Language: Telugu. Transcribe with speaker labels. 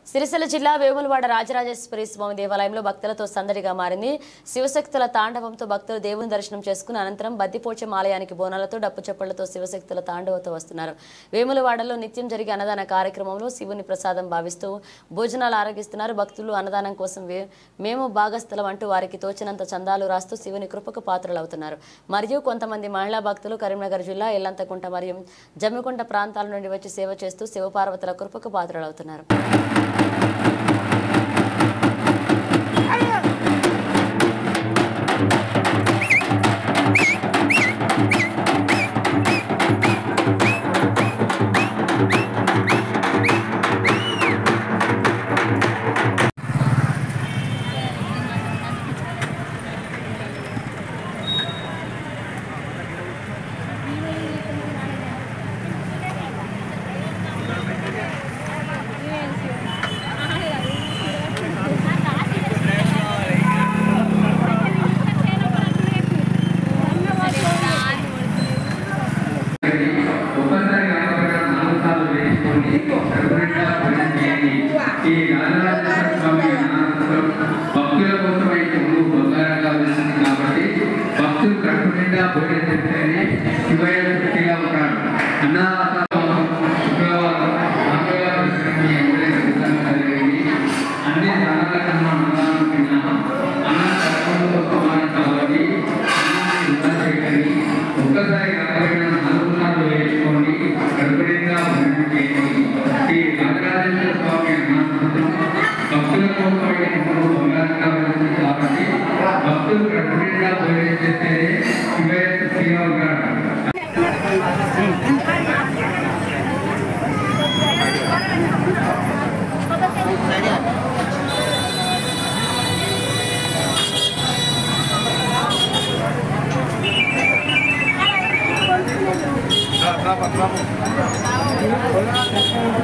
Speaker 1: సిరిసిల్ల జిల్లా వేములవాడ రాజరాజేశ్వరి స్వామి దేవాలయంలో భక్తులతో సందడిగా మారింది శివశక్తుల తాండవంతో భక్తులు దేవుని దర్శనం చేసుకుని అనంతరం బద్దిపోచం ఆలయానికి బోనాలతో డప్పు చప్పళ్లతో శివశక్తుల తాండవతో వస్తున్నారు వేములవాడలో నిత్యం జరిగే అన్నదాన కార్యక్రమంలో శివుని ప్రసాదం భావిస్తూ భోజనాలు ఆరగిస్తున్నారు భక్తులు అన్నదానం కోసం వే- మేము భాగస్థలం అంటూ వారికి తోచినంత చందాలు రాస్తూ శివుని కృపకు పాత్రలవుతున్నారు మరియు కొంతమంది మహిళా భక్తులు కరీంనగర్ జిల్లా ఎల్లంతకుంట మరియు జమ్మికుంట ప్రాంతాల నుండి వచ్చి సేవ చేస్తూ శివపార్వతుల కృపకు పాత్రలవుతున్నారు
Speaker 2: ఒక్కసారి కాకపోయినా నాలుగు సార్లు వేసుకోండి సపరేట్గా భజన చేయండి ఈ రాజరాజేశ్వర స్వామి అనాథపురం భక్తుల కోసం అయితే ముందు బంగారంగా వెళ్తుంది కాబట్టి భక్తులు కడుపు నిండా భోజనం చేస్తేనే శివయ్య తృప్తిగా ఉంటాడు అన్నదానం శుక్రవారం మంగళవారం మీ ఎవరైనా సిద్ధంగా కలిగింది అన్ని దానాల కన్నా అన్నదానం తిన్నాము అన్నం కడుపుతో సమానం కాబట్టి అన్నాన్ని వృధా చేయకండి ఒక్కసారి కాకపోయినా నాలుగు సార్లు వేసుకోండి గర్భిణీగా భజన చేయండి ఈ రాజరాజేశ్వర స్వామి అనాథపురం భక్తుల కోసం అయితే ఇప్పుడు బంగారంగా వెళ్తుంది కాబట్టి భక్తులు గర్భిణీగా భోజనం చేస్తేనే శివయ్య తృప్తిగా ఉంటాడు
Speaker 3: Berapa? Berapa?